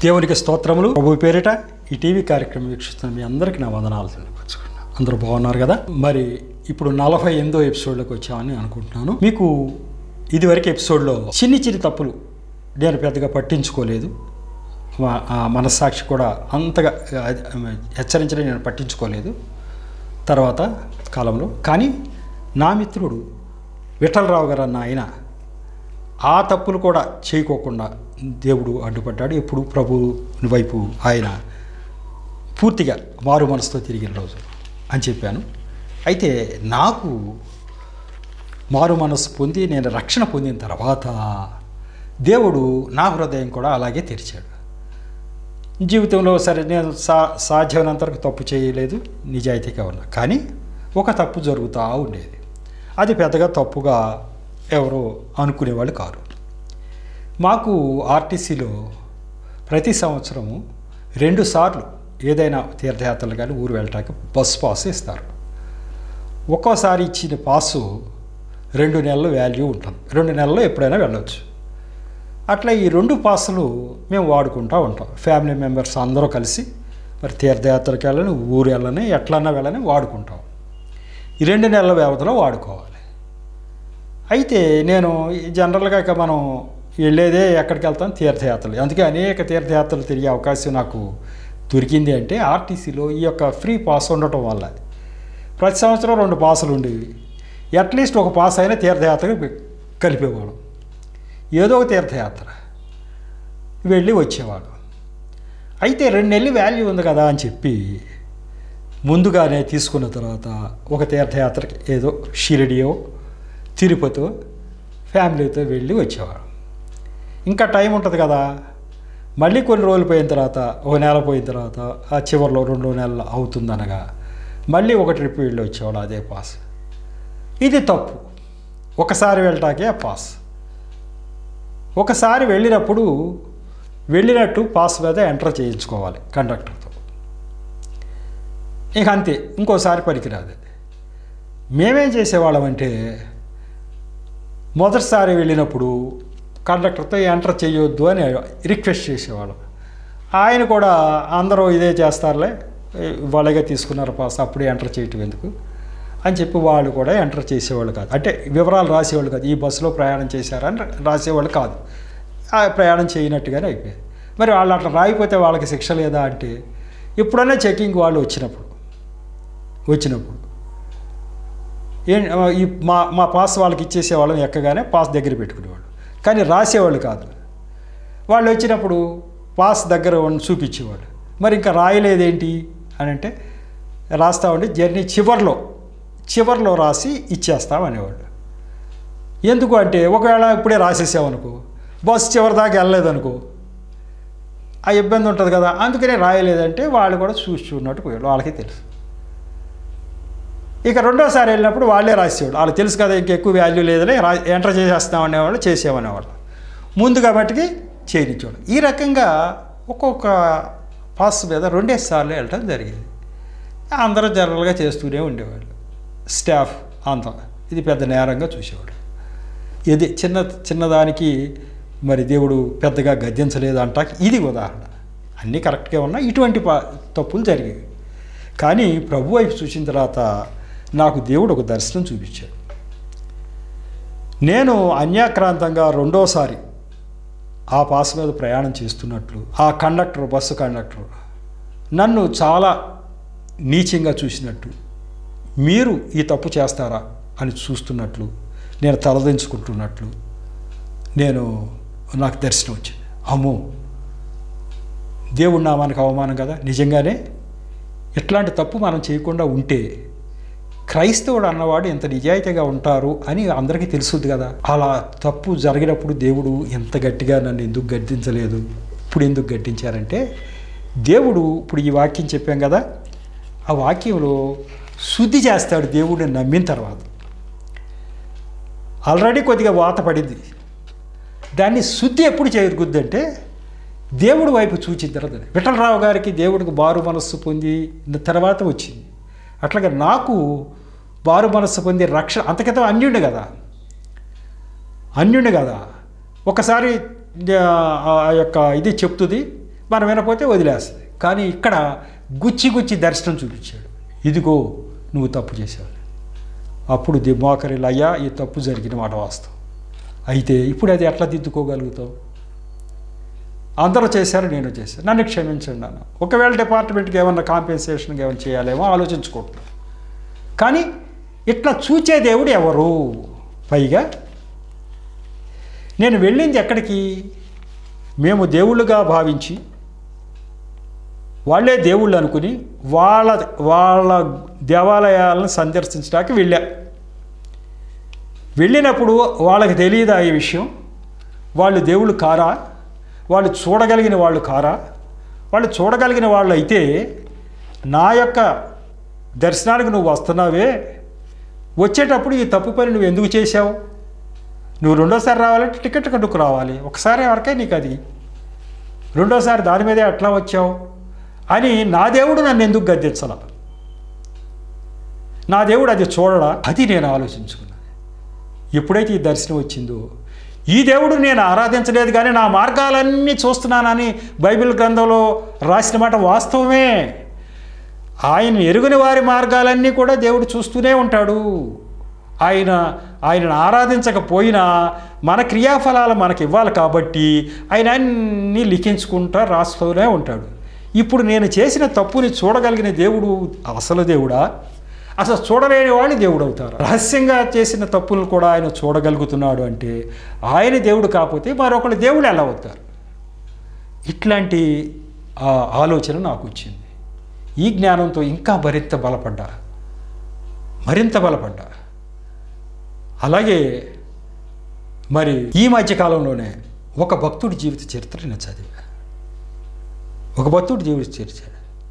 దేవునికి స్తోత్రములు ప్రభు పేరిట ఈ టీవీ కార్యక్రమం వీక్షిస్తున్న మీ అందరికీ నా వందనాలు తెలియపరచుకున్నా అందరూ బాగున్నారు కదా మరి ఇప్పుడు నలభై ఎనిమిదో ఎపిసోడ్లోకి వచ్చామని అనుకుంటున్నాను మీకు ఇదివరకు ఎపిసోడ్లో చిన్ని చిన్ని తప్పులు నేను పెద్దగా పట్టించుకోలేదు మా- ఆ మనస్సాక్షి కూడా అంతగా ఆ, హెచ్చరించడం నేను పట్టించుకోలేదు తర్వాత కాలంలో కానీ నా మిత్రుడు విఠలరావు గారు అన్న ఆయన ఆ తప్పులు కూడా చేయకోకుండా దేవుడు అడ్డుపడ్డాడు ఎప్పుడు ప్రభు వైపు ఆయన పూర్తిగా మారు మనసుతో తిరిగిన రోజు అని చెప్పాను అయితే నాకు మారు మనసు పొంది నేను రక్షణ పొందిన తర్వాత దేవుడు నా హృదయం కూడా అలాగే తెరిచాడు జీవితంలో సరే నేను సా సాధ్యమైనంత వరకు తప్పు చేయలేదు నిజాయితీగా ఉన్నా కానీ ఒక తప్పు జరుగుతూ ఉండేది అది పెద్దగా తప్పుగా ఎవరో అనుకునేవాళ్ళు కారు మాకు ఆర్టీసీలో ప్రతి సంవత్సరము రెండు సార్లు ఏదైనా తీర్థయాత్రలు కానీ ఊరు వెళ్ళటానికి బస్ పాస్ ఇస్తారు ఒక్కోసారి ఇచ్చిన పాసు రెండు నెలల వాల్యూ ఉంటుంది రెండు నెలల్లో ఎప్పుడైనా వెళ్ళొచ్చు అట్లా ఈ రెండు పాసులు మేము వాడుకుంటూ ఉంటాం ఫ్యామిలీ మెంబర్స్ అందరూ కలిసి మరి తీర్థయాత్రకి వెళ్ళని ఊరు వెళ్ళని ఎట్లన్నా వెళ్ళని వాడుకుంటాం ఈ రెండు నెలల వ్యవధిలో వాడుకోవాలి అయితే నేను ఈ జనరల్గా ఇక మనం వెళ్ళేదే ఎక్కడికి వెళ్తాం తీర్థయాత్రలు అందుకే అనేక తీర్థయాత్రలు తిరిగే అవకాశం నాకు దొరికింది అంటే ఆర్టీసీలో ఈ యొక్క ఫ్రీ పాస్ ఉండటం వల్ల ప్రతి సంవత్సరం రెండు పాసులు ఉండేవి అట్లీస్ట్ ఒక పాస్ అయినా తీర్థయాత్రకు కలిపేవాళ్ళం ఏదో ఒక తీర్థయాత్ర వెళ్ళి వచ్చేవాడు అయితే రెండు నెలలు వాల్యూ ఉంది కదా అని చెప్పి ముందుగానే తీసుకున్న తర్వాత ఒక తీర్థయాత్రకి ఏదో షిరిడియో తిరుపతో ఫ్యామిలీతో వెళ్ళి వచ్చేవాడు ఇంకా టైం ఉంటుంది కదా మళ్ళీ కొన్ని రోజులు పోయిన తర్వాత ఒక నెల పోయిన తర్వాత ఆ చివరిలో రెండు నెలలు అవుతుందనగా మళ్ళీ ఒక ట్రిప్ వెళ్ళి వచ్చేవాడు అదే పాస్ ఇది తప్పు ఒకసారి వెళ్ళటాకే ఆ పాస్ ఒకసారి వెళ్ళినప్పుడు వెళ్ళినట్టు పాస్ మీద ఎంటర్ చేయించుకోవాలి కండక్టర్తో ఇక అంతే ఇంకోసారి పనికిరాదు అది మేమేం చేసేవాళ్ళం అంటే మొదటిసారి వెళ్ళినప్పుడు కండక్టర్తో ఎంటర్ చేయొద్దు అని రిక్వెస్ట్ చేసేవాళ్ళం ఆయన కూడా అందరూ ఇదే చేస్తారులే వాళ్ళగా తీసుకున్నారు పాస్ అప్పుడే ఎంటర్ చేయటం ఎందుకు అని చెప్పి వాళ్ళు కూడా ఎంటర్ చేసేవాళ్ళు కాదు అంటే వివరాలు రాసేవాళ్ళు కాదు ఈ బస్సులో ప్రయాణం చేశారని రాసేవాళ్ళు కాదు ఆ ప్రయాణం చేయనట్టుగానే అయిపోయింది మరి వాళ్ళు అట్లా రాయిపోతే వాళ్ళకి శిక్ష లేదా అంటే ఎప్పుడైనా చెకింగ్ వాళ్ళు వచ్చినప్పుడు వచ్చినప్పుడు ఏ ఈ మా మా పాస్ వాళ్ళకి ఇచ్చేసేవాళ్ళం ఎక్కగానే పాస్ దగ్గర పెట్టుకునేవాళ్ళు కానీ రాసేవాళ్ళు కాదు వాళ్ళు వచ్చినప్పుడు పాస్ దగ్గర ఉన్న చూపించేవాళ్ళు మరి ఇంకా రాయలేదేంటి అని అంటే రాస్తామండి జర్నీ చివర్లో చివర్లో రాసి ఇచ్చేస్తాం అనేవాళ్ళు ఎందుకు అంటే ఒకవేళ ఇప్పుడే రాసేసామనుకో బస్ చివరి దాకా వెళ్ళలేదనుకో ఆ ఇబ్బంది ఉంటుంది కదా అందుకనే రాయలేదంటే వాళ్ళు కూడా చూసి చూడనట్టు పోయాడు వాళ్ళకి తెలుసు ఇక రెండోసారి వెళ్ళినప్పుడు వాళ్ళే రాసేవాడు వాళ్ళకి తెలుసు కదా ఇంకెక్కువ వాల్యూ లేదని రా ఎంటర్ చేసేస్తాం అనేవాళ్ళు చేసేమనేవాళ్ళు ముందుగా మట్టుకి చేయనిచ్చేవాడు ఈ రకంగా ఒక్కొక్క పాస్ మీద రెండేసి సార్లు వెళ్ళటం జరిగేది అందరూ జనరల్గా చేస్తూనే ఉండేవాళ్ళు స్టాఫ్ అంతా ఇది పెద్ద నేరంగా చూసేవాడు ఇది చిన్న చిన్నదానికి మరి దేవుడు పెద్దగా గద్దించలేదు అంటాక ఇది ఉదాహరణ అన్నీ కరెక్ట్గా ఉన్నా ఇటువంటి పా తప్పులు జరిగేవి కానీ ప్రభు వైపు చూసిన తర్వాత నాకు దేవుడు ఒక దర్శనం చూపించాడు నేను అన్యాక్రాంతంగా రెండోసారి ఆ పాస్ మీద ప్రయాణం చేస్తున్నట్లు ఆ కండక్టర్ బస్సు కండక్టర్ నన్ను చాలా నీచంగా చూసినట్టు మీరు ఈ తప్పు చేస్తారా అని చూస్తున్నట్లు నేను తలదించుకుంటున్నట్లు నేను నాకు దర్శనం వచ్చింది అమ్మో దేవుడు నామానికి అవమానం కదా నిజంగానే ఇట్లాంటి తప్పు మనం చేయకుండా ఉంటే క్రైస్తవుడు అన్నవాడు ఎంత నిజాయితీగా ఉంటారు అని అందరికీ తెలుసుద్ది కదా అలా తప్పు జరిగినప్పుడు దేవుడు ఎంత గట్టిగా నన్ను ఎందుకు గద్దించలేదు ఇప్పుడు ఎందుకు గద్దించారంటే దేవుడు ఇప్పుడు ఈ వాక్యం చెప్పాం కదా ఆ వాక్యంలో శుద్ధి చేస్తాడు దేవుడిని నమ్మిన తర్వాత ఆల్రెడీ కొద్దిగా వాత పడింది దాన్ని శుద్ధి ఎప్పుడు చేయరుగుద్ది అంటే దేవుడి వైపు చూచిన తర్వాత విఠలరావు గారికి దేవుడికి బారు మనస్సు పొంది తర్వాత వచ్చింది అట్లాగే నాకు బారు మనస్సు పొంది రక్షణ అంతకితం అన్యుండి కదా అన్యుండి కదా ఒకసారి ఆ యొక్క ఇది చెప్తుంది మనం వినపోతే వదిలేస్తుంది కానీ ఇక్కడ గుచ్చి గుచ్చి దర్శనం చూపించాడు ఇదిగో నువ్వు తప్పు చేసావు అప్పుడు దిమాకరిలు అయ్యా ఈ తప్పు జరిగిన మాట వాస్తవం అయితే ఇప్పుడు అది ఎట్లా దిద్దుకోగలుగుతావు అందరూ చేశారు నేను చేశాను నన్ను క్షమించండి అన్న ఒకవేళ డిపార్ట్మెంట్కి ఏమన్నా కాంపెన్సేషన్కి ఏమైనా చేయాలేమో ఆలోచించుకుంటున్నాను కానీ ఇట్లా చూచే దేవుడు ఎవరు పైగా నేను వెళ్ళింది ఎక్కడికి మేము దేవుళ్ళుగా భావించి వాళ్ళే దేవుళ్ళు అనుకుని వాళ్ళ వాళ్ళ దేవాలయాలను సందర్శించడానికి వెళ్ళా వెళ్ళినప్పుడు వాళ్ళకి తెలియదా ఈ విషయం వాళ్ళు దేవుళ్ళు కారా వాళ్ళు చూడగలిగిన వాళ్ళు కారా వాళ్ళు చూడగలిగిన వాళ్ళు అయితే నా యొక్క దర్శనానికి నువ్వు వస్తున్నావే వచ్చేటప్పుడు ఈ తప్పు పని నువ్వు ఎందుకు చేశావు నువ్వు రెండోసారి రావాలంటే టికెట్ కట్టుకు రావాలి ఒకసారి వరకే నీకు అది రెండోసారి దాని మీదే అట్లా వచ్చావు అని నా దేవుడు నన్ను ఎందుకు గద్దించాల నా దేవుడు అది చూడడా అది నేను ఆలోచించుకున్నాను ఎప్పుడైతే ఈ దర్శనం వచ్చిందో ఈ దేవుడు నేను ఆరాధించలేదు కానీ నా మార్గాలన్నీ చూస్తున్నానని బైబిల్ గ్రంథంలో రాసిన మాట వాస్తవమే ఆయన ఎరుగని వారి మార్గాలన్నీ కూడా దేవుడు చూస్తూనే ఉంటాడు ఆయన ఆయనను ఆరాధించకపోయినా మన క్రియాఫలాలు మనకి ఇవ్వాలి కాబట్టి ఆయన అన్నీ లిఖించుకుంటా రాస్తూనే ఉంటాడు ఇప్పుడు నేను చేసిన తప్పుని చూడగలిగిన దేవుడు అసలు దేవుడా అసలు చూడలేని వాళ్ళు దేవుడు అవుతారు రహస్యంగా చేసిన తప్పులను కూడా ఆయన చూడగలుగుతున్నాడు అంటే ఆయన దేవుడు కాకపోతే మరొకరు దేవుడు ఎలా అవుతారు ఇట్లాంటి ఆ ఆలోచన నాకు వచ్చింది ఈ జ్ఞానంతో ఇంకా మరింత బలపడ్డా మరింత బలపడ్డా అలాగే మరి ఈ మధ్యకాలంలోనే ఒక భక్తుడి జీవిత చరిత్ర నేను చదివా ఒక భక్తుడి జీవిత చరిత్ర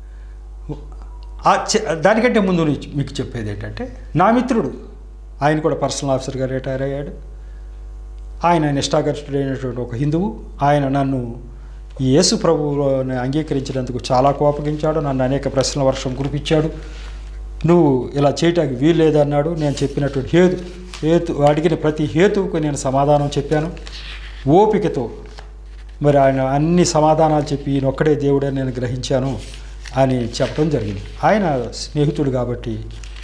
ఆ చె- దానికంటే ముందు నుంచి మీకు చెప్పేది ఏంటంటే నా మిత్రుడు ఆయన కూడా పర్సనల్ ఆఫీసర్గా రిటైర్ అయ్యాడు ఆయన నిష్ఠాగరిష్ఠుడైనటువంటి ఒక హిందువు ఆయన నన్ను ఈ యేసు ప్రభువుని అంగీకరించినందుకు చాలా కోపగించాడు నన్ను అనేక ప్రశ్నల వర్షం కురిపించాడు నువ్వు ఇలా చేయటానికి వీలు లేదన్నాడు నేను చెప్పినటువంటి హేతు హేతు అడిగిన ప్రతి హేతువుకు నేను సమాధానం చెప్పాను ఓపికతో మరి ఆయన అన్ని సమాధానాలు చెప్పి ఈయన ఒక్కడే దేవుడని నేను గ్రహించాను అని చెప్పడం జరిగింది ఆయన స్నేహితుడు కాబట్టి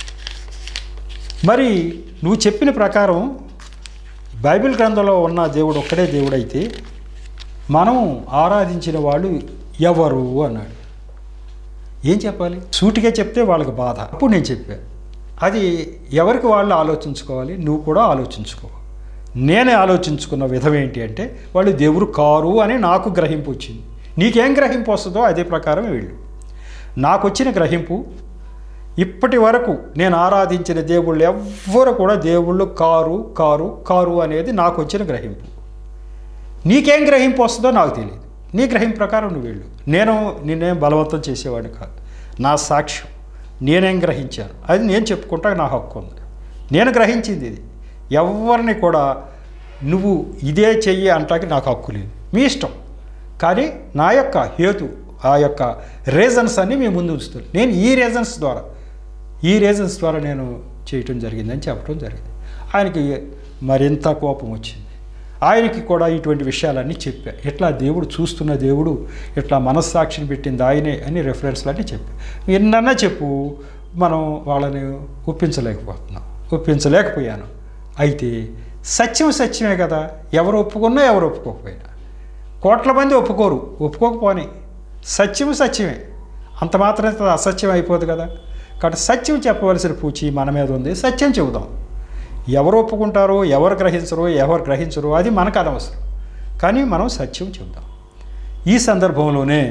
మరి నువ్వు చెప్పిన ప్రకారం బైబిల్ గ్రంథంలో ఉన్న దేవుడు ఒక్కడే దేవుడైతే మనం ఆరాధించిన వాళ్ళు ఎవరు అన్నాడు ఏం చెప్పాలి సూటిగా చెప్తే వాళ్ళకి బాధ అప్పుడు నేను చెప్పా అది ఎవరికి వాళ్ళు ఆలోచించుకోవాలి నువ్వు కూడా ఆలోచించుకో నేనే ఆలోచించుకున్న విధం ఏంటి అంటే వాళ్ళు దేవుడు కారు అని నాకు గ్రహింపు వచ్చింది నీకేం గ్రహింపు వస్తుందో అదే ప్రకారం వెళ్ళు నాకు వచ్చిన గ్రహింపు ఇప్పటి వరకు నేను ఆరాధించిన దేవుళ్ళు ఎవ్వరు కూడా దేవుళ్ళు కారు కారు కారు అనేది నాకు వచ్చిన గ్రహింపు నీకేం గ్రహింపు వస్తుందో నాకు తెలియదు నీ గ్రహింపు ప్రకారం నువ్వు వెళ్ళు నేను నిన్నేం బలవంతం చేసేవాడిని కాదు నా సాక్ష్యం నేనేం గ్రహించాను అది నేను చెప్పుకుంటా నా హక్కు ఉంది నేను గ్రహించింది ఇది ఎవరిని కూడా నువ్వు ఇదే చెయ్యి అంటాకి నాకు హక్కు లేదు మీ ఇష్టం కానీ నా యొక్క హేతు ఆ యొక్క రీజన్స్ అన్నీ మీ ముందు ఉంచుతాను నేను ఈ రీజన్స్ ద్వారా ఈ రీజన్స్ ద్వారా నేను చేయటం జరిగిందని చెప్పడం జరిగింది ఆయనకి మరింత కోపం వచ్చింది ఆయనకి కూడా ఇటువంటి విషయాలన్నీ చెప్పా ఇట్లా దేవుడు చూస్తున్న దేవుడు ఇట్లా మనస్సాక్షిని పెట్టింది ఆయనే అని రెఫరెన్స్లన్నీ చెప్పా ఎన్నన్నా చెప్పు మనం వాళ్ళని ఒప్పించలేకపోతున్నాం ఒప్పించలేకపోయాను అయితే సత్యం సత్యమే కదా ఎవరు ఒప్పుకున్నా ఎవరు ఒప్పుకోకపోయినా కోట్ల మంది ఒప్పుకోరు ఒప్పుకోకపోని సత్యం సత్యమే అంత మాత్రమే అది అసత్యం అయిపోదు కదా కాబట్టి సత్యం చెప్పవలసిన పూచి మన మీద ఉంది సత్యం చెబుదాం ఎవరు ఒప్పుకుంటారో ఎవరు గ్రహించరో ఎవరు గ్రహించరో అది మనకు అనవసరం కానీ మనం సత్యం చెబుదాం ఈ సందర్భంలోనే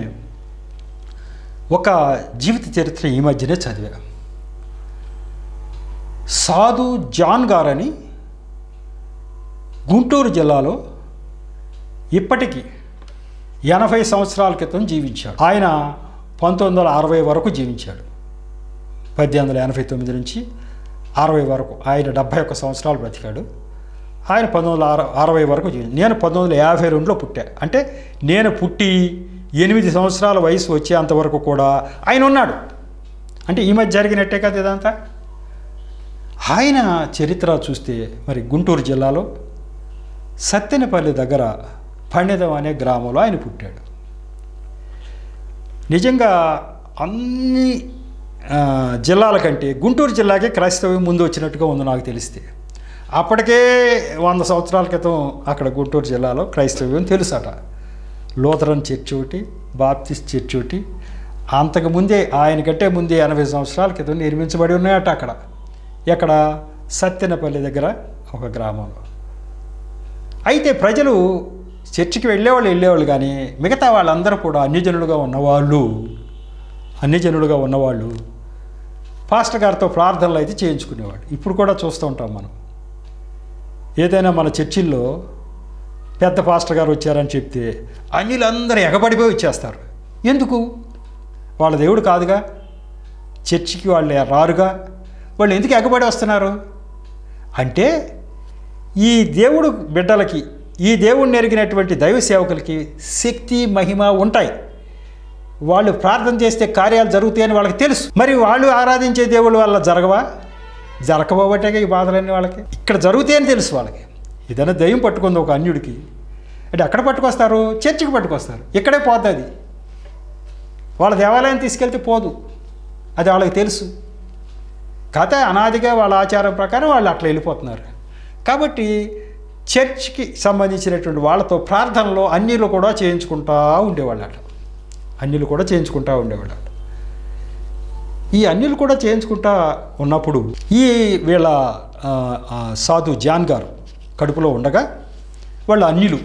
ఒక జీవిత చరిత్ర ఈ మధ్యనే చదివా సాధు జాన్ గారని గుంటూరు జిల్లాలో ఇప్పటికీ ఎనభై సంవత్సరాల క్రితం జీవించాడు ఆయన పంతొమ్మిది వందల అరవై వరకు జీవించాడు పద్దెనిమిది వందల ఎనభై తొమ్మిది నుంచి అరవై వరకు ఆయన డెబ్భై ఒక్క సంవత్సరాలు బ్రతికాడు ఆయన పంతొమ్మిది వందల అర అరవై వరకు జీవి నేను పంతొమ్మిది వందల యాభై రెండులో పుట్టా అంటే నేను పుట్టి ఎనిమిది సంవత్సరాల వయసు వచ్చేంతవరకు కూడా ఆయన ఉన్నాడు అంటే ఈ మధ్య జరిగినట్టే కదా ఇదంతా ఆయన చరిత్ర చూస్తే మరి గుంటూరు జిల్లాలో సత్తెనపల్లి దగ్గర పండితం అనే గ్రామంలో ఆయన పుట్టాడు నిజంగా అన్ని ఆ, జిల్లాల కంటే గుంటూరు జిల్లాకే క్రైస్తవ్యం ముందు వచ్చినట్టుగా ఉంది నాకు తెలిస్తే అప్పటికే వంద సంవత్సరాల క్రితం అక్కడ గుంటూరు జిల్లాలో క్రైస్తవ్యం తెలుసట లూథరన్ చర్చ్ ఒకటి బాప్టిస్ట్ చర్చ్ ఒకటి అంతకుముందే ఆయన కంటే ముందే ఎనభై సంవత్సరాల క్రితం నిర్మించబడి ఉన్నాయట అక్కడ ఎక్కడ సత్తెనపల్లి దగ్గర ఒక గ్రామంలో అయితే ప్రజలు చర్చికి వెళ్ళేవాళ్ళు వెళ్ళేవాళ్ళు కానీ మిగతా వాళ్ళందరూ కూడా అన్యజనులుగా ఉన్నవాళ్ళు అన్యజనులుగా ఉన్నవాళ్ళు పాస్టర్ గారితో ప్రార్థనలు అయితే చేయించుకునేవాడు ఇప్పుడు కూడా చూస్తూ ఉంటాం మనం ఏదైనా మన చర్చిల్లో పెద్ద పాస్టర్ గారు వచ్చారని చెప్తే అన్యులందరూ ఎగబడిపోయి వచ్చేస్తారు ఎందుకు వాళ్ళ దేవుడు కాదుగా చర్చికి వాళ్ళు రారుగా వాళ్ళు ఎందుకు ఎగబడి వస్తున్నారు అంటే ఈ దేవుడు బిడ్డలకి ఈ దేవుడిని ఎరిగినటువంటి దైవ సేవకులకి శక్తి మహిమ ఉంటాయి వాళ్ళు ప్రార్థన చేస్తే కార్యాలు జరుగుతాయని వాళ్ళకి తెలుసు మరి వాళ్ళు ఆరాధించే దేవుళ్ళ వల్ల జరగవా జరగబోబట్టే ఈ బాధలన్నీ వాళ్ళకి ఇక్కడ జరుగుతాయని తెలుసు వాళ్ళకి ఏదైనా దయ్యం పట్టుకుంది ఒక అన్యుడికి అంటే ఎక్కడ పట్టుకొస్తారు చర్చికి పట్టుకొస్తారు ఇక్కడే పోతుంది అది వాళ్ళ దేవాలయం తీసుకెళ్తే పోదు అది వాళ్ళకి తెలుసు కాకపోతే అనాదిగా వాళ్ళ ఆచారం ప్రకారం వాళ్ళు అట్లా వెళ్ళిపోతున్నారు కాబట్టి చర్చ్కి సంబంధించినటువంటి వాళ్ళతో ప్రార్థనలో అన్యులు కూడా చేయించుకుంటా ఉండేవాళ్ళు అట్లా అన్యులు కూడా చేయించుకుంటా ఉండేవాళ్ళు అట్లా ఈ అన్యులు కూడా చేయించుకుంటా ఉన్నప్పుడు ఈ వీళ్ళ ఆ, ఆ, సాధు జాన్ గారు కడుపులో ఉండగా వాళ్ళు అన్యులు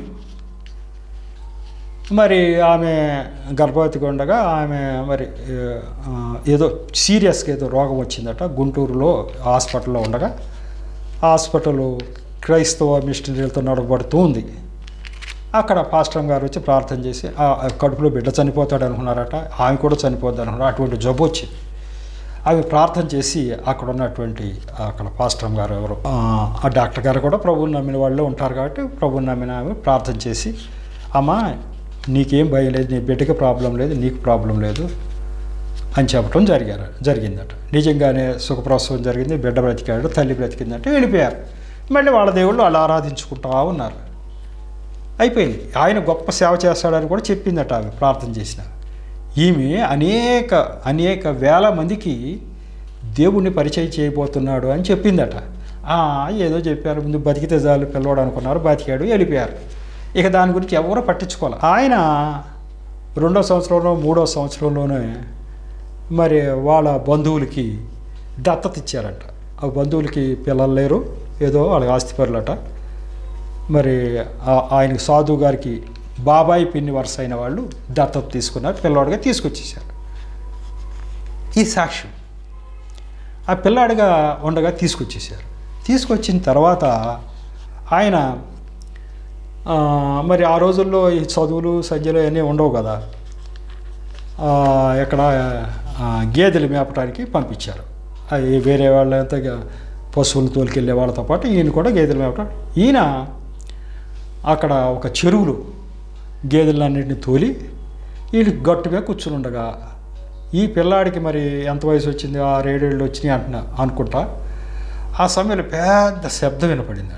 మరి ఆమె గర్భవతిగా ఉండగా ఆమె మరి ఆ, ఏదో సీరియస్గా ఏదో రోగం వచ్చిందట గుంటూరులో హాస్పిటల్లో ఉండగా హాస్పిటల్ క్రైస్తవ మిషనరీలతో నడబడుతూ ఉంది అక్కడ పాస్టర్ గారు వచ్చి ప్రార్థన చేసి ఆ ఆ కడుపులో బిడ్డ చనిపోతాడు అనుకున్నారట ఆమె కూడా చనిపోద్ది అనుకున్నారు అటువంటి జబ్బు వచ్చింది అవి ప్రార్థన చేసి అక్కడ ఉన్నటువంటి అక్కడ పాస్టర్ గారు ఎవరు ఆ, ఆ డాక్టర్ గారు కూడా ప్రభువుని నమ్మిన వాళ్ళు ఉంటారు కాబట్టి ప్రభువుని నమ్మిన ఆమె ప్రార్థన చేసి అమ్మా నీకేం భయం లేదు నీ బిడ్డకి ప్రాబ్లం లేదు నీకు ప్రాబ్లం లేదు అని చెప్పడం జరిగారు జరిగిందట నిజంగానే సుఖప్రసవం జరిగింది బిడ్డ బ్రతికాడు తల్లి బ్రతికిందంటే వెళ్ళిపోయారు మళ్ళీ వాళ్ళ దేవుళ్ళు వాళ్ళు ఆరాధించుకుంటా ఉన్నారు అయిపోయింది ఆయన గొప్ప సేవ చేస్తాడని కూడా చెప్పిందట ఆమె ప్రార్థన చేసిన ఈమె అనేక అనేక వేల మందికి దేవుణ్ణి పరిచయం చేయబోతున్నాడు అని చెప్పిందట "ఆ, ఏదో చెప్పారు ముందు బతికితే చాలు పిల్లవాడు అనుకున్నారు బతికాడు వెళ్ళిపోయారు ఇక దాని గురించి ఎవరూ పట్టించుకోవాలి ఆయన రెండో సంవత్సరంలో మూడో సంవత్సరంలోనే మరి వాళ్ళ బంధువులకి దత్తత ఇచ్చారంట ఆ బంధువులకి పిల్లలు లేరు ఏదో వాళ్ళకి ఆస్తిపరులట మరి ఆ- ఆయనకి సాధు గారికి బాబాయి పిన్ని వరుస అయిన వాళ్ళు దత్తత తీసుకున్నారు పిల్లవాడిగా తీసుకొచ్చేసారు ఈ సాక్ష్యం ఆ పిల్లాడిగా ఉండగా తీసుకొచ్చేసారు తీసుకొచ్చిన తర్వాత ఆయన ఆ, మరి ఆ రోజుల్లో ఈ చదువులు సంధ్యలు అన్నీ ఉండవు కదా ఆ, ఎక్కడ ఆ, గేదెలు మేపడానికి పంపించారు అవి వేరే వాళ్ళంతా ఇక పశువులు తోలుకెళ్ళే వాళ్ళతో పాటు ఈయన కూడా గేదెలు మేపటం ఈయన అక్కడ ఒక చెరువులో గేదెలన్నింటినీ తోలి వీళ్ళు గట్టుగా కూర్చుని ఉండగా ఈ పిల్లాడికి మరి ఎంత వయసు వచ్చింది ఆ రేడేళ్ళు వచ్చినాయి అంటున్నా అనుకుంటా ఆ సమయంలో పెద్ద శబ్దం వినపడిందట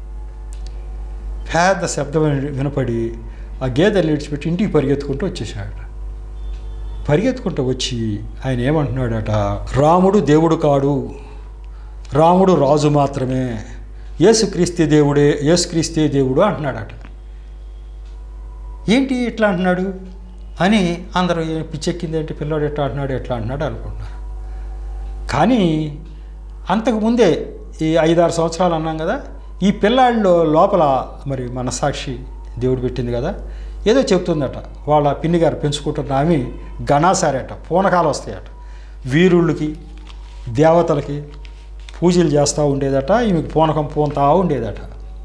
పెద్ద శబ్దం విన- వినపడి ఆ గేదెలు విడిచిపెట్టి ఇంటికి పరిగెత్తుకుంటూ వచ్చేసాడు పరిగెత్తుకుంటూ వచ్చి ఆయన ఏమంటున్నాడట రాముడు దేవుడు కాడు రాముడు రాజు మాత్రమే యేసుక్రీస్తే దేవుడే యేసుక్రీస్తే దేవుడు అంటున్నాడట ఏంటి ఇట్లా అంటున్నాడు అని అందరూ "ఏ పిచ్చెక్కింది ఏంటి పిల్లాడు ఎట్లా అంటున్నాడు ఎట్లా అంటున్నాడు అనుకుంటున్నారు కానీ అంతకుముందే ఈ ఐదారు సంవత్సరాలు అన్నాం కదా ఈ పిల్లాడిలో లోపల మరి మనసాక్షి దేవుడు పెట్టింది కదా ఏదో చెప్తుందట వాళ్ళ పిన్ని గారు పెంచుకుంటున్న ఆమె గణాసారట పూనకాలు వస్తాయట వీరుళ్ళకి దేవతలకి పూజలు చేస్తూ ఉండేదట ఈమెకి పూనకం పూనుతా ఉండేదట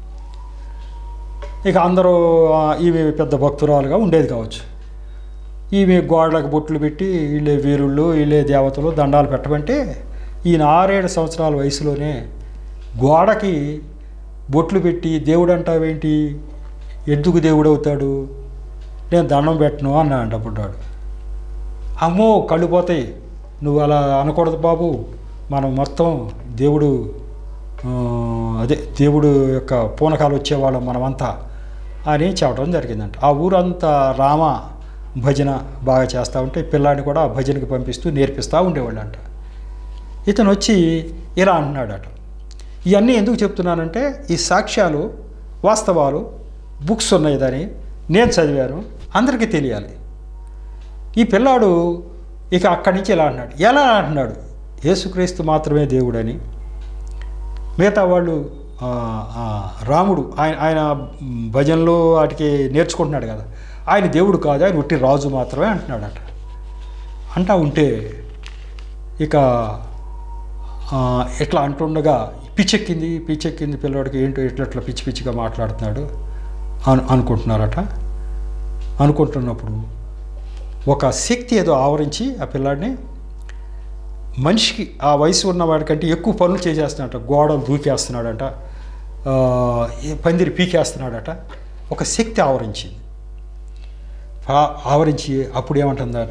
ఇక అందరూ ఆ, ఈమె పెద్ద భక్తురాలుగా ఉండేది కావచ్చు ఈమె గోడలకు బొట్లు పెట్టి వీళ్ళే వీరుళ్ళు వీళ్ళే దేవతలు దండాలు పెట్టమంటే ఈయన ఆరేడు సంవత్సరాల వయసులోనే గోడకి బొట్లు పెట్టి దేవుడు అంటావేంటి ఎందుకు దేవుడు అవుతాడు నేను దండం పెట్టను అన్నాడు అప్పుడాడు అమ్మో కళ్ళు పోతాయి నువ్వు అలా అనకూడదు బాబు మనం మొత్తం దేవుడు ఆ, అదే దేవుడు యొక్క పూనకాలు వచ్చేవాళ్ళం మనమంతా అని చెప్పడం జరిగిందంట ఆ ఊరంతా రామ భజన బాగా చేస్తూ ఉంటే ఈ పిల్లాడిని కూడా ఆ భజనకి పంపిస్తూ నేర్పిస్తూ ఉండేవాళ్ళంట ఇతను వచ్చి ఇలా అంటున్నాడట ఇవన్నీ ఎందుకు చెప్తున్నానంటే ఈ సాక్ష్యాలు వాస్తవాలు బుక్స్ ఉన్నాయి దాని నేను చదివాను అందరికీ తెలియాలి ఈ పిల్లాడు ఇక అక్కడి నుంచి ఇలా అంటున్నాడు ఎలా అంటున్నాడు యేసుక్రీస్తు మాత్రమే దేవుడని మిగతా వాళ్ళు ఆ, ఆ, రాముడు ఆయన ఆయన భజనలో వాటికి నేర్చుకుంటున్నాడు కదా ఆయన దేవుడు కాదు ఆయన ఉట్టి రాజు మాత్రమే అంటున్నాడట అంటా ఉంటే ఇక ఆ, ఇట్లా అంటుండగా పిచ్చెక్కింది పిచ్చెక్కింది పిల్లవాడికి ఏంటో ఇట్లా ఇట్లా పిచ్చి పిచ్చిగా మాట్లాడుతున్నాడు అను అనుకుంటున్నారట అనుకుంటున్నప్పుడు ఒక శక్తి ఏదో ఆవరించి ఆ పిల్లాడిని మనిషికి ఆ వయసు ఉన్న వాడికంటే ఎక్కువ పనులు చేసేస్తున్నాడట గోడలు దూకేస్తున్నాడంట ఆ, ఏ పందిరి పీకేస్తున్నాడట ఒక శక్తి ఆవరించింది ఆ- ఆవరించి అప్పుడు ఏమంటుందట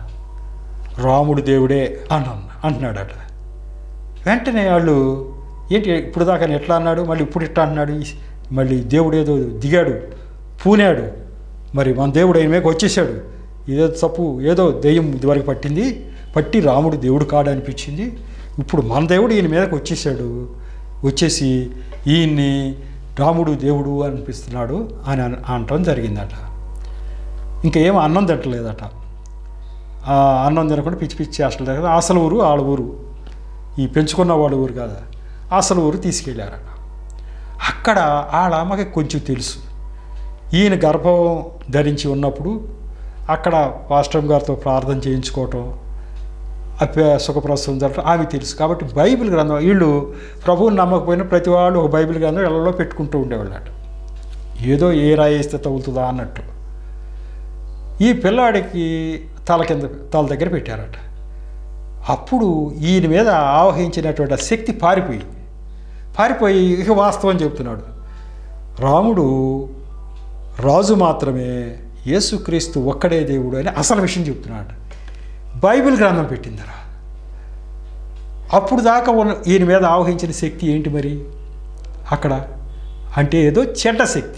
రాముడు దేవుడే అని అన్న అంటున్నాడట వెంటనే వాళ్ళు ఏంటి ఇప్పుడు దాకా ఎట్లా అన్నాడు మళ్ళీ ఇప్పుడు ఇట్లా అన్నాడు ఈ- మళ్ళీ దేవుడు ఏదో దిగాడు పూనాడు మరి మన దేవుడు ఆయన మీద వచ్చేసాడు ఏదో తప్పు ఏదో దెయ్యం ఇదివరకు పట్టింది పట్టి రాముడు దేవుడు కాడు అనిపించింది ఇప్పుడు మన దేవుడు ఈయన మీదకి వచ్చేసాడు వచ్చేసి ఈయన్ని రాముడు దేవుడు అనిపిస్తున్నాడు అని అన- అనటం జరిగిందట ఇంకా ఏం అన్నం తింటలేదట ఆ అన్నం తినకుండా పిచ్చి పిచ్చి చేష్టలు కదా అసలు ఊరు వాళ్ళ ఊరు ఈ పెంచుకున్న వాళ్ళ ఊరు కదా అసలు ఊరు తీసుకెళ్ళారట అక్కడ వాళ్ళ అమ్మకి కొంచెం తెలుసు ఈయన గర్భం ధరించి ఉన్నప్పుడు అక్కడ పాస్టర్ గారితో ప్రార్థన చేయించుకోవటం అప్ప సుఖప్రసవం జరగటం ఆమె తెలుసు కాబట్టి బైబిల్ గ్రంథం వీళ్ళు ప్రభువుని నమ్మకపోయినా ప్రతి వాళ్ళు ఒక బైబిల్ గ్రంథం ఇళ్లలో పెట్టుకుంటూ ఉండేవాళ్ళట ఏదో ఏ రాయి వేస్తే తగులుతుందా అన్నట్టు ఈ పిల్లాడికి తల కింద తల దగ్గర పెట్టారట అప్పుడు ఈయన మీద ఆవహించినటువంటి ఆ శక్తి పారిపోయి పారిపోయి ఇక వాస్తవం చెప్తున్నాడు రాముడు రాజు మాత్రమే యేసుక్రీస్తు ఒక్కడే దేవుడు అని అసలు విషయం చెప్తున్నాడు బైబిల్ గ్రంథం పెట్టిందరా అప్పుడు దాకా ఉన్న ఈయన మీద ఆవహించిన శక్తి ఏంటి మరి అక్కడ అంటే ఏదో చెడ్డ శక్తి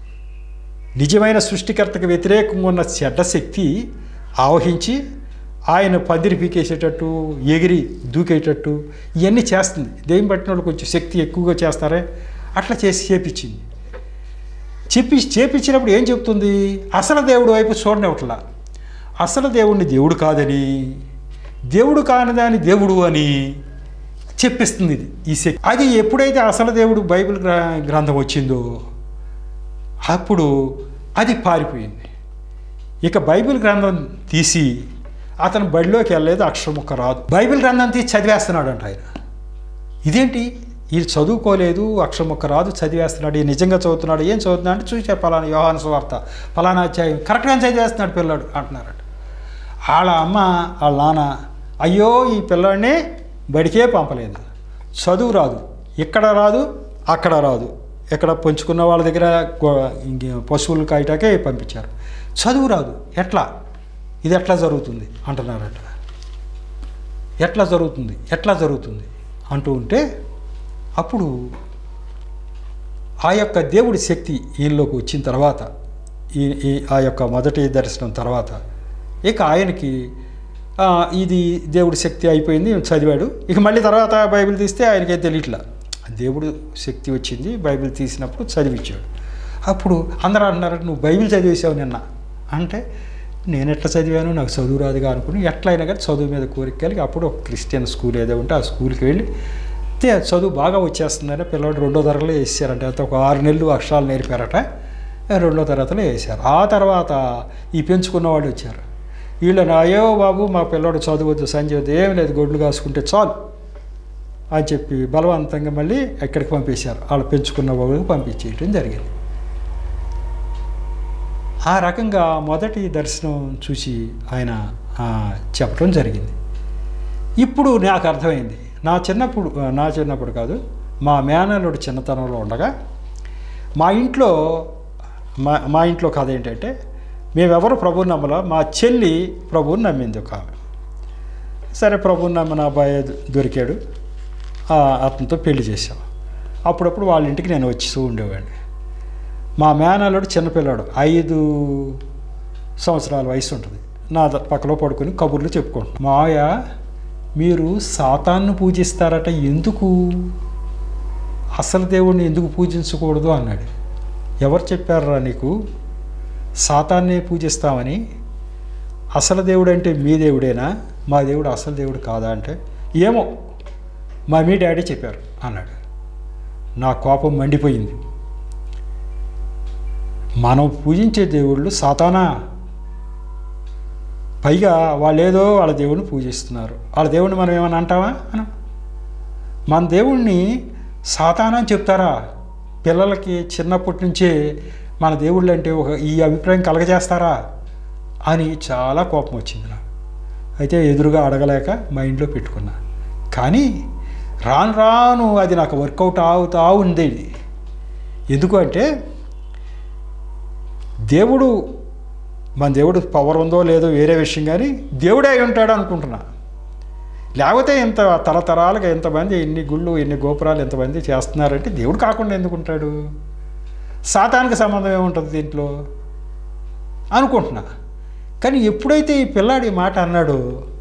నిజమైన సృష్టికర్తకు వ్యతిరేకంగా ఉన్న చెడ్డ శక్తి ఆవహించి ఆయన పందిరి పీకేసేటట్టు ఎగిరి దూకేటట్టు ఇవన్నీ చేస్తుంది దెయ్యం పట్టిన వాళ్ళు కొంచెం శక్తి ఎక్కువగా చేస్తారే అట్లా చేసి చేపించింది చెప్పి చేపించినప్పుడు ఏం చెప్తుంది అసలు దేవుడు వైపు చూడనివ్వట్లా అసలు దేవుడిని దేవుడు కాదని దేవుడు కాని దాని దేవుడు అని చెప్పిస్తుంది ఇది ఈ శక్తి అది ఎప్పుడైతే అసలు దేవుడు బైబిల్ గ్ర- గ్రంథం వచ్చిందో అప్పుడు అది పారిపోయింది ఇక బైబిల్ గ్రంథం తీసి అతను బడిలోకి వెళ్ళలేదు అక్షరం ముక్క రాదు బైబిల్ గ్రంథం తీసి చదివేస్తున్నాడు అంట ఆయన ఇదేంటి ఇది చదువుకోలేదు అక్షరం ముక్క రాదు చదివేస్తున్నాడు ఈ నిజంగా చదువుతున్నాడు ఏం చదువుతున్నాడు అంటే చూసే పలానా యోహాను సువార్త పలానా అధ్యాయం కరెక్ట్గా చదివేస్తున్నాడు పిల్లాడు అంటున్నారట వాళ్ళ అమ్మ వాళ్ళ నాన్న అయ్యో ఈ పిల్లాడిని బడికే పంపలేదు చదువు రాదు ఇక్కడ రాదు అక్కడ రాదు ఎక్కడ పెంచుకున్న వాళ్ళ దగ్గర గో- ఇంక పశువులు కాయటాకే పంపించారు చదువు రాదు ఎట్లా ఇది ఎట్లా జరుగుతుంది అంటున్నారట ఎట్లా జరుగుతుంది ఎట్లా జరుగుతుంది అంటూ ఉంటే అప్పుడు ఆ యొక్క దేవుడి శక్తి ఈయనలోకి వచ్చిన తర్వాత ఈ ఈ ఆ యొక్క మొదటి దర్శనం తర్వాత ఇక ఆయనకి ఆ, ఇది దేవుడి శక్తి అయిపోయింది చదివాడు ఇక మళ్ళీ తర్వాత బైబిల్ తీస్తే ఆయనకి తెలియట్లా దేవుడు శక్తి వచ్చింది బైబిల్ తీసినప్పుడు చదివించాడు అప్పుడు అందరూ అంటున్నారు నువ్వు బైబిల్ చదివేసావు నిన్న అంటే నేను ఎట్లా చదివాను నాకు చదువు రాదుగా అనుకుని ఎట్లయినా కానీ చదువు మీద కోరిక కలిగి అప్పుడు ఒక క్రిస్టియన్ స్కూల్ ఏదో ఉంటే ఆ స్కూల్కి వెళ్ళి అయితే చదువు బాగా వచ్చేస్తుందని పిల్లవాడు రెండో తరగతిలో వేసారంట అయితే ఒక ఆరు నెలలు అక్షరాలు నేర్పారట రెండో తరగతిలో వేశారు ఆ తర్వాత ఈ పెంచుకున్న వాళ్ళు వచ్చారు వీళ్ళని అయ్యో బాబు మా పిల్లోడు చదువద్దు సంజయ్ వద్దు ఏం లేదు గొడ్లు కాసుకుంటే చాలు అని చెప్పి బలవంతంగా మళ్ళీ ఎక్కడికి పంపించారు వాళ్ళు పెంచుకున్న వాళ్ళకి పంపించేయటం జరిగింది ఆ రకంగా మొదటి దర్శనం చూసి ఆయన ఆ, చెప్పడం జరిగింది ఇప్పుడు నాకు అర్థమైంది నా చిన్నప్పుడు నా చిన్నప్పుడు కాదు మా మేనల్లుడు చిన్నతనంలో ఉండగా మా ఇంట్లో మా మా ఇంట్లో కథ ఏంటంటే మేమెవరు ప్రభువుని నమ్మలా మా చెల్లి ప్రభువుని నమ్మింది ఒక ఆమె సరే ప్రభువుని నమ్మిన అబ్బాయి దొరికాడు ఆ, అతనితో పెళ్లి చేసాం అప్పుడప్పుడు వాళ్ళ ఇంటికి నేను వచ్చి ఉండేవాడిని మా మేనల్లుడు చిన్నపిల్లాడు ఐదు సంవత్సరాల వయసు ఉంటుంది నా ద- పక్కలో పడుకొని కబుర్లు చెప్పుకుంటున్నాను మాయ మీరు సాతాన్ను పూజిస్తారట ఎందుకు అసలు దేవుణ్ణి ఎందుకు పూజించకూడదు అన్నాడు ఎవరు చెప్పారా నీకు సాతాన్నే పూజిస్తామని అసలు దేవుడు అంటే మీ దేవుడేనా మా దేవుడు అసలు దేవుడు కాదా అంటే ఏమో మా మీ డాడీ చెప్పారు అన్నాడు నా కోపం మండిపోయింది మనం పూజించే దేవుళ్ళు సాతానా పైగా వాళ్ళేదో వాళ్ళ దేవుడిని పూజిస్తున్నారు వాళ్ళ దేవుడిని మనం ఏమని అంటావా అనం మన దేవుణ్ణి సాతానా అని చెప్తారా పిల్లలకి చిన్నప్పటి నుంచే మన దేవుళ్ళు అంటే ఒక ఈ అభిప్రాయం కలగజేస్తారా అని చాలా కోపం వచ్చింది నాకు అయితే ఎదురుగా అడగలేక మైండ్లో పెట్టుకున్నా కానీ రాను రాను అది నాకు వర్కౌట్ అవుతా ఉంది ఎందుకు అంటే దేవుడు మన దేవుడు పవర్ ఉందో లేదో వేరే విషయం కానీ దేవుడే అయి ఉంటాడు అనుకుంటున్నా లేకపోతే ఇంత తరతరాలుగా ఎంతమంది ఎన్ని గుళ్ళు ఎన్ని గోపురాలు ఎంతమంది చేస్తున్నారంటే దేవుడు కాకుండా ఎందుకు ఉంటాడు సాతానికి సంబంధం ఏముంటుంది దీంట్లో అనుకుంటున్నా కానీ ఎప్పుడైతే ఈ పిల్లాడి ఈ మాట అన్నాడో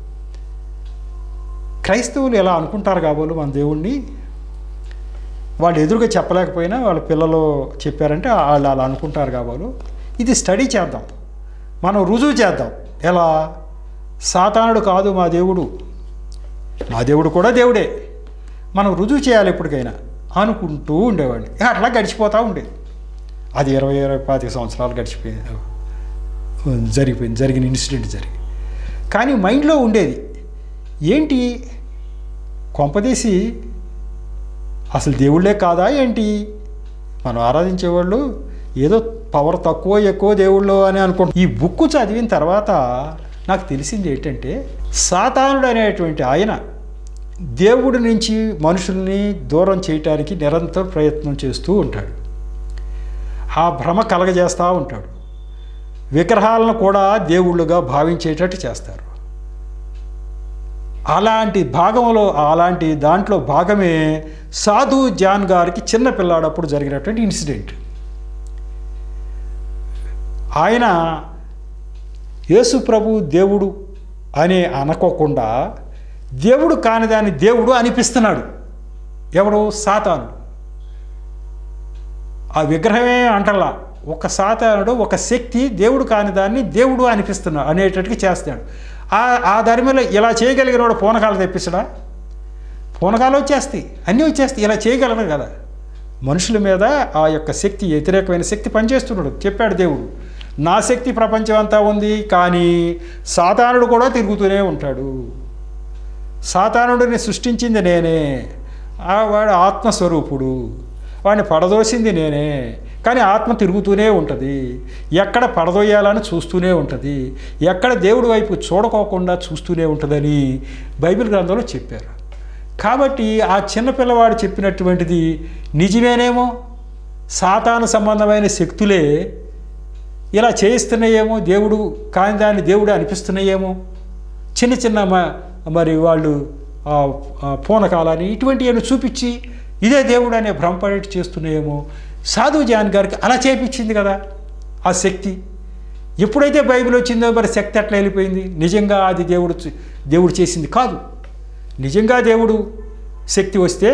క్రైస్తవులు ఎలా అనుకుంటారు కాబోలు మన దేవుణ్ణి వాళ్ళు ఎదురుగా చెప్పలేకపోయినా వాళ్ళ పిల్లలు చెప్పారంటే వాళ్ళు అలా అనుకుంటారు కాబోలు ఇది స్టడీ చేద్దాం మనం రుజువు చేద్దాం ఎలా సాతానుడు కాదు మా దేవుడు మా దేవుడు కూడా దేవుడే మనం రుజువు చేయాలి ఎప్పటికైనా అనుకుంటూ ఉండేవాడిని ఇక అట్లా గడిచిపోతూ ఉండేది అది ఇరవై ఇరవై పాతిక సంవత్సరాలు గడిచిపోయింది జరిగిపోయింది జరిగిన ఇన్సిడెంట్ జరిగి కానీ మైండ్లో ఉండేది ఏంటి కొంపదీసి అసలు దేవుళ్ళే కాదా ఏంటి మనం ఆరాధించేవాళ్ళు ఏదో పవర్ తక్కువ ఎక్కువ దేవుళ్ళు అని అనుకుంటాం ఈ బుక్ చదివిన తర్వాత నాకు తెలిసింది ఏంటంటే సాతానుడు అనేటువంటి ఆయన దేవుడి నుంచి మనుషుల్ని దూరం చేయటానికి నిరంతర ప్రయత్నం చేస్తూ ఉంటాడు ఆ భ్రమ కలగజేస్తూ ఉంటాడు విగ్రహాలను కూడా దేవుళ్ళుగా భావించేటట్టు చేస్తారు అలాంటి భాగంలో అలాంటి దాంట్లో భాగమే సాధు జాన్ గారికి చిన్న పిల్లాడప్పుడు జరిగినటువంటి ఇన్సిడెంట్ ఆయన యేసు ప్రభు దేవుడు అని అనుకోకుండా దేవుడు కానిదాన్ని దేవుడు అనిపిస్తున్నాడు ఎవడు సాతాను ఆ విగ్రహమే అంటలా ఒక సాతానుడు ఒక శక్తి దేవుడు కాని దాన్ని దేవుడు అనిపిస్తున్నాడు అనేటట్టుగా చేస్తాడు ఆ ఆ దాని మీద ఇలా చేయగలిగిన వాడు పూనకాలు తెప్పిస్తాడా పూనకాలు వచ్చేస్తాయి అన్నీ వచ్చేస్తాయి ఇలా చేయగలరు కదా మనుషుల మీద ఆ యొక్క శక్తి వ్యతిరేకమైన శక్తి పనిచేస్తున్నాడు చెప్పాడు దేవుడు నా శక్తి ప్రపంచం అంతా ఉంది కానీ సాతానుడు కూడా తిరుగుతూనే ఉంటాడు సాతానుడిని సృష్టించింది నేనే ఆ వాడు ఆత్మస్వరూపుడు వాడిని పడదోసింది నేనే కానీ ఆత్మ తిరుగుతూనే ఉంటుంది ఎక్కడ పడదోయాలని చూస్తూనే ఉంటుంది ఎక్కడ దేవుడి వైపు చూడకోకుండా చూస్తూనే ఉంటుందని బైబిల్ గ్రంథంలో చెప్పారు కాబట్టి ఆ చిన్న పిల్లవాడు చెప్పినటువంటిది నిజమేనేమో సాతాను సంబంధమైన శక్తులే ఇలా చేయిస్తున్నాయేమో దేవుడు కాని దాన్ని దేవుడు అనిపిస్తున్నాయేమో చిన్న చిన్న మ- మరి వాళ్ళు ఆ, ఆ పూనకాలని ఇటువంటివన్నీ చూపించి ఇదే దేవుడు అనే భ్రమపడేటి చేస్తున్నాయేమో సాధు జాన్ గారికి అలా చేపించింది కదా ఆ శక్తి ఎప్పుడైతే బైబిల్ వచ్చిందో మరి శక్తి ఎట్లా వెళ్ళిపోయింది నిజంగా అది దేవుడు చే- దేవుడు చేసింది కాదు నిజంగా దేవుడు శక్తి వస్తే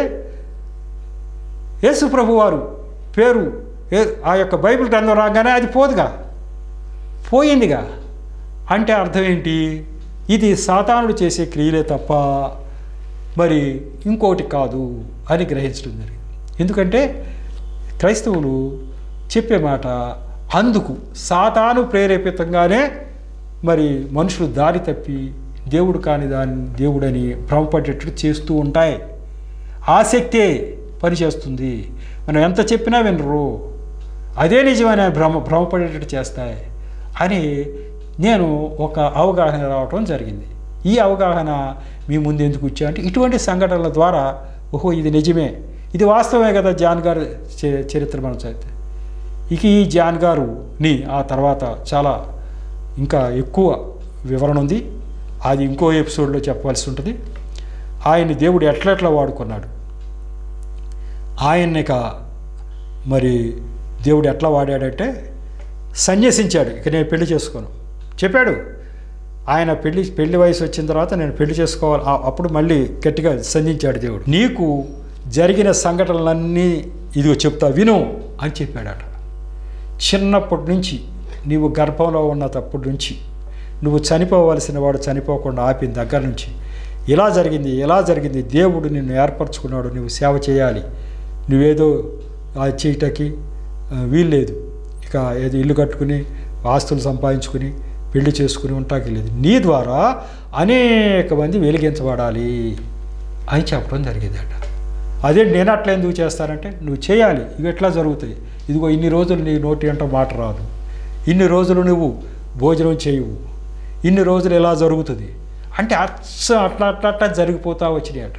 యేసు ప్రభు వారు పేరు ఏ- ఆ యొక్క బైబిల్ గ్రంథం రాగానే అది పోదుగా పోయిందిగా అంటే అర్థం ఏంటి ఇది సాతానుడు చేసే క్రియలే తప్ప మరి ఇంకోటి కాదు అని గ్రహించడం జరిగింది ఎందుకంటే క్రైస్తవులు చెప్పే మాట అందుకు సాతాను ప్రేరేపితంగానే మరి మనుషులు దారి తప్పి దేవుడు కాని దాన్ని దేవుడని భ్రమపడేటట్టు చేస్తూ ఉంటాయి ఆసక్తే పనిచేస్తుంది మనం ఎంత చెప్పినా వినరు అదే నిజమైన భ్రమ భ్రమపడేటట్టు చేస్తాయి అని నేను ఒక అవగాహన రావటం జరిగింది ఈ అవగాహన మీ ముందు ఎందుకు వచ్చా అంటే ఇటువంటి సంఘటనల ద్వారా ఓహో ఇది నిజమే ఇది వాస్తవమే కదా జాన్ గారు చే- చరిత్ర మనం చదివితే ఇక ఈ జాన్ గారుని ఆ తర్వాత చాలా ఇంకా ఎక్కువ వివరణ ఉంది అది ఇంకో ఎపిసోడ్లో చెప్పవలసి ఉంటుంది ఆయన్ని దేవుడు ఎట్లెట్లా వాడుకున్నాడు ఆయన్ని ఇక మరి దేవుడు ఎట్లా వాడాడంటే సన్యసించాడు ఇక నేను పెళ్లి చేసుకోను చెప్పాడు ఆయన పెళ్లి పెళ్లి వయసు వచ్చిన తర్వాత నేను పెళ్లి చేసుకోవాలి ఆ- అప్పుడు మళ్ళీ గట్టిగా సంధించాడు దేవుడు నీకు జరిగిన సంఘటనలన్నీ ఇదిగో చెప్తా విను అని చెప్పాడట చిన్నప్పటి నుంచి నీవు గర్భంలో ఉన్నటప్పటి నుంచి నువ్వు చనిపోవలసిన వాడు చనిపోకుండా ఆపిన దగ్గర నుంచి ఇలా జరిగింది ఇలా జరిగింది దేవుడు నిన్ను ఏర్పరచుకున్నాడు నువ్వు సేవ చేయాలి నువ్వేదో ఆ చేయటకి ఆ, వీల్లేదు ఇక ఏదో ఇల్లు కట్టుకుని ఆస్తులు సంపాదించుకుని పెళ్లి చేసుకుని ఉంటాకి లేదు నీ ద్వారా అనేక మంది వెలిగించబడాలి అని చెప్పడం జరిగిందట అదే నేను అట్లా ఎందుకు చేస్తానంటే నువ్వు చేయాలి ఇవి ఎట్లా జరుగుతాయి ఇదిగో ఇన్ని రోజులు నీ నోటి అంట మాట రాదు ఇన్ని రోజులు నువ్వు భోజనం చేయవు ఇన్ని రోజులు ఎలా జరుగుతుంది అంటే అచ్చ అట్లా అట్లా అట్లా జరిగిపోతా వచ్చినాయట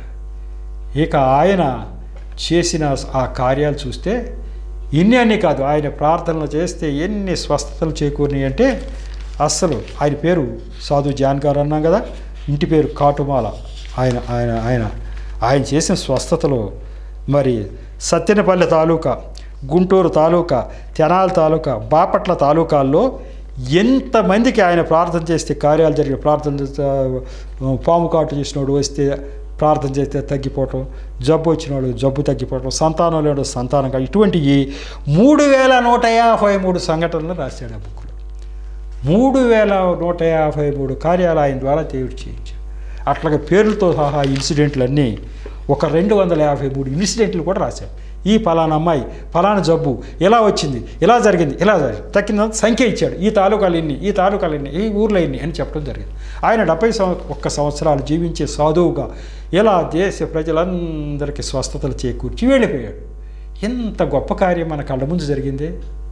ఇక ఆయన చేసిన ఆ కార్యాలు చూస్తే ఇన్ని అన్ని కాదు ఆయన ప్రార్థనలు చేస్తే ఎన్ని స్వస్థతలు చేకూరినాయి అంటే అస్సలు ఆయన పేరు సాధు జాన్ గారు అన్నాం కదా ఇంటి పేరు కాటుమాల ఆయన ఆయన ఆయన ఆయన చేసిన స్వస్థతలో మరి సత్యనపల్లి తాలూకా గుంటూరు తాలూకా తెనాలి తాలూకా బాపట్ల తాలూకాల్లో ఎంతమందికి ఆయన ప్రార్థన చేస్తే కార్యాలు జరిగే ప్రార్థన చేస్తే, ఆ, పాము కాటు చేసినోడు వస్తే ప్రార్థన చేస్తే తగ్గిపోవటం జబ్బు వచ్చినోడు జబ్బు తగ్గిపోవటం సంతానం లేడు సంతానం కాదు. ఇటువంటి మూడు వేల నూట యాభై మూడు సంఘటనలు రాశాడు ఆ బుక్లో మూడు వేల నూట యాభై మూడు కార్యాలు ఆయన ద్వారా దేవుడు చేయించాడు అట్లాగే పేర్లతో సహా ఇన్సిడెంట్లన్నీ ఒక రెండు వందల యాభై మూడు ఇన్సిడెంట్లు కూడా రాశాడు ఈ పలానా అమ్మాయి పలానా జబ్బు ఇలా వచ్చింది ఇలా జరిగింది ఇలా జరిగింది తక్కిన సంఖ్య ఇచ్చాడు ఈ తాలూకాలు ఇన్ని ఈ తాలూకాలు ఇన్ని ఈ ఊర్లో ఇన్ని అని చెప్పడం జరిగింది ఆయన డెబ్బై సంవ ఒక్క సంవత్సరాలు జీవించే సాధువుగా ఇలా దేశ ప్రజలందరికీ స్వస్థతలు చేకూర్చి వెళ్ళిపోయాడు ఎంత గొప్ప కార్యం మన కళ్ళ ముందు జరిగిందే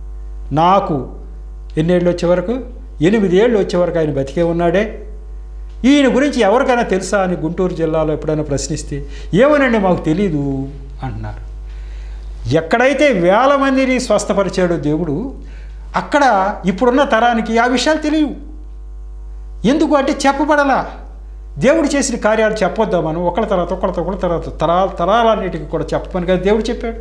నాకు ఎన్నేళ్ళు వచ్చే వరకు ఎనిమిది ఏళ్ళు వచ్చే వరకు ఆయన బతికే ఉన్నాడే ఈయన గురించి ఎవరికైనా తెలుసా అని గుంటూరు జిల్లాలో ఎప్పుడైనా ప్రశ్నిస్తే ఏమోనండి మాకు తెలీదు అంటున్నారు ఎక్కడైతే వేల మందిని స్వస్థపరిచాడో దేవుడు అక్కడ ఇప్పుడున్న తరానికి ఆ విషయాలు తెలియవు ఎందుకు అంటే చెప్పబడలా దేవుడు చేసిన కార్యాలు చెప్పొద్దా మనం ఒకళ్ళ తర్వాత ఒకళ్ళ ఒకళ్ళ తర్వాత తరాల తరాలన్నిటికీ కూడా చెప్పమని కదా దేవుడు చెప్పాడు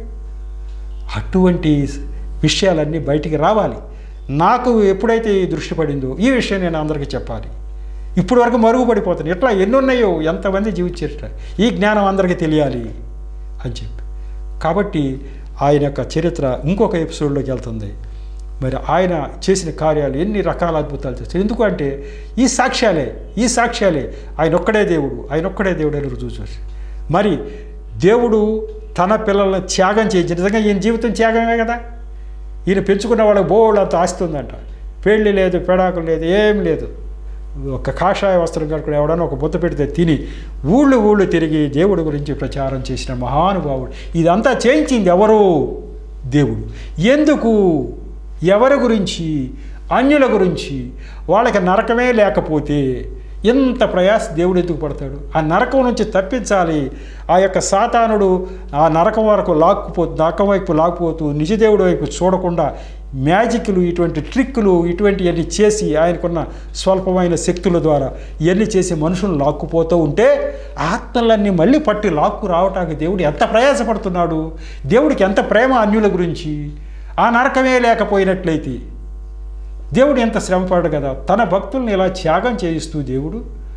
అటువంటి విషయాలన్నీ బయటికి రావాలి నాకు ఎప్పుడైతే ఈ దృష్టి పడిందో ఈ విషయం నేను అందరికీ చెప్పాలి ఇప్పుడు వరకు మరుగుపడిపోతుంది ఎట్లా ఎన్ని ఉన్నాయో ఎంతమంది జీవించారట ఈ జ్ఞానం అందరికీ తెలియాలి అని చెప్పి కాబట్టి ఆయన యొక్క చరిత్ర ఇంకొక ఎపిసోడ్లోకి వెళ్తుంది మరి ఆయన చేసిన కార్యాలు ఎన్ని రకాల అద్భుతాలు చేస్తారు ఎందుకంటే ఈ సాక్ష్యాలే ఈ సాక్ష్యాలే ఆయన ఒక్కడే దేవుడు ఆయన ఒక్కడే దేవుడు అని రుజువు చూసి మరి దేవుడు తన పిల్లలను త్యాగం చేయించి నిజంగా ఈయన జీవితం త్యాగమే కదా ఈయన పెంచుకున్న వాళ్ళకి బోల్డ్ అంత ఆస్తి ఉందంట పెళ్లి లేదు పెడాకులు లేదు ఏం లేదు ఒక కాషాయ వస్త్రం కనుక ఎవడన్నా ఒక బుద్ధ పెడితే తిని ఊళ్ళు ఊళ్ళు తిరిగి దేవుడి గురించి ప్రచారం చేసిన మహానుభావుడు ఇదంతా చేయించింది ఎవరు దేవుడు ఎందుకు ఎవరి గురించి అన్యుల గురించి వాళ్ళకి నరకమే లేకపోతే ఎంత ప్రయాస దేవుడు ఎందుకు పడతాడు ఆ నరకం నుంచి తప్పించాలి ఆ యొక్క సాతానుడు ఆ నరకం వరకు లాక్కుపో నరకం వైపు లాక్కుపోతూ నిజదేవుడి వైపు చూడకుండా మ్యాజిక్లు ఇటువంటి ట్రిక్కులు ఇటువంటివన్నీ చేసి ఆయనకున్న స్వల్పమైన శక్తుల ద్వారా ఇవన్నీ చేసి మనుషులను లాక్కుపోతూ ఉంటే ఆత్మలన్నీ మళ్ళీ పట్టి లాక్కు రావటానికి దేవుడు ఎంత ప్రయాసపడుతున్నాడు దేవుడికి ఎంత ప్రేమ అన్యుల గురించి ఆ నరకమే లేకపోయినట్లయితే దేవుడు ఎంత శ్రమపడు కదా తన భక్తుల్ని ఇలా త్యాగం చేయిస్తూ దేవుడు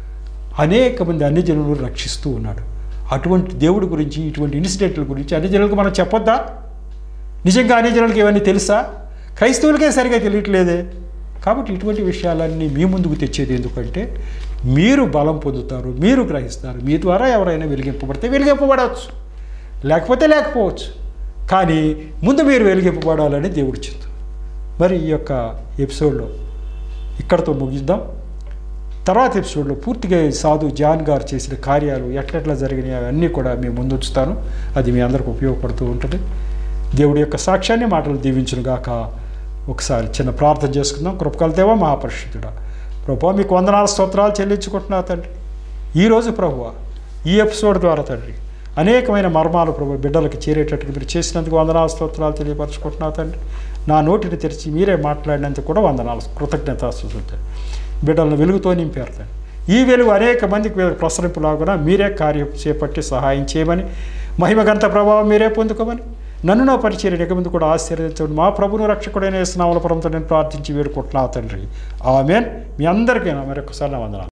అనేక మంది అన్ని జనులు రక్షిస్తూ ఉన్నాడు అటువంటి దేవుడి గురించి ఇటువంటి ఇన్సిడెంట్ల గురించి అన్ని జనులకు మనం చెప్పొద్దా నిజంగా అన్ని జనులకి ఇవన్నీ తెలుసా క్రైస్తవులకే సరిగా తెలియట్లేదే కాబట్టి ఇటువంటి విషయాలన్నీ మీ ముందుకు తెచ్చేది ఎందుకంటే మీరు బలం పొందుతారు మీరు గ్రహిస్తారు మీ ద్వారా ఎవరైనా వెలిగింపబడితే వెలిగింపబడవచ్చు లేకపోతే లేకపోవచ్చు కానీ ముందు మీరు వెలిగింపబడాలని దేవుడి చింత మరి ఈ యొక్క ఎపిసోడ్లో ఇక్కడతో ముగిద్దాం తర్వాత ఎపిసోడ్లో పూర్తిగా ఈ సాధు జాన్ గారు చేసిన కార్యాలు ఎట్లెట్లా జరిగినాయి అవన్నీ కూడా మీ ముందు ఉంచుతాను అది మీ అందరికి ఉపయోగపడుతూ ఉంటుంది దేవుడి యొక్క సాక్ష్యాన్ని మాటలు దీవించును గాక ఒకసారి చిన్న ప్రార్థన చేసుకుందాం కృపకలదేవా మహాపరిశుద్ధుడా ప్రభు మీకు వందనాల స్తోత్రాలు చెల్లించుకుంటున్నా తండ్రి ఈరోజు ప్రభువ ఈ ఎపిసోడ్ ద్వారా తండ్రి అనేకమైన మర్మాలు ప్రభు బిడ్డలకు చేరేటట్టుగా మీరు చేసినందుకు వందనాల స్తోత్రాలు తెలియపరచుకుంటున్నా తండ్రి నా నోటిని తెరిచి మీరే మాట్లాడినందుకు కూడా వందనాలు కృతజ్ఞతాస్తుతులు బిడ్డలను వెలుగుతో నింపారు తండ్రి ఈ వెలుగు అనేక మందికి ప్రసరింపులాగున మీరే కార్యం చేపట్టి సహాయం చేయమని మహిమగంత ప్రభావం మీరే పొందుకోమని నన్ను నా పరిచయం ఇక ముందు కూడా ఆశీర్వదించండి మా ప్రభును రక్షకుడైన స్నామల పరంతో నేను ప్రార్థించి వేడుకుంటున్నా తండ్రి ఆమెన్ మీ అందరికీ నా మరొకసారి నా వందనాలు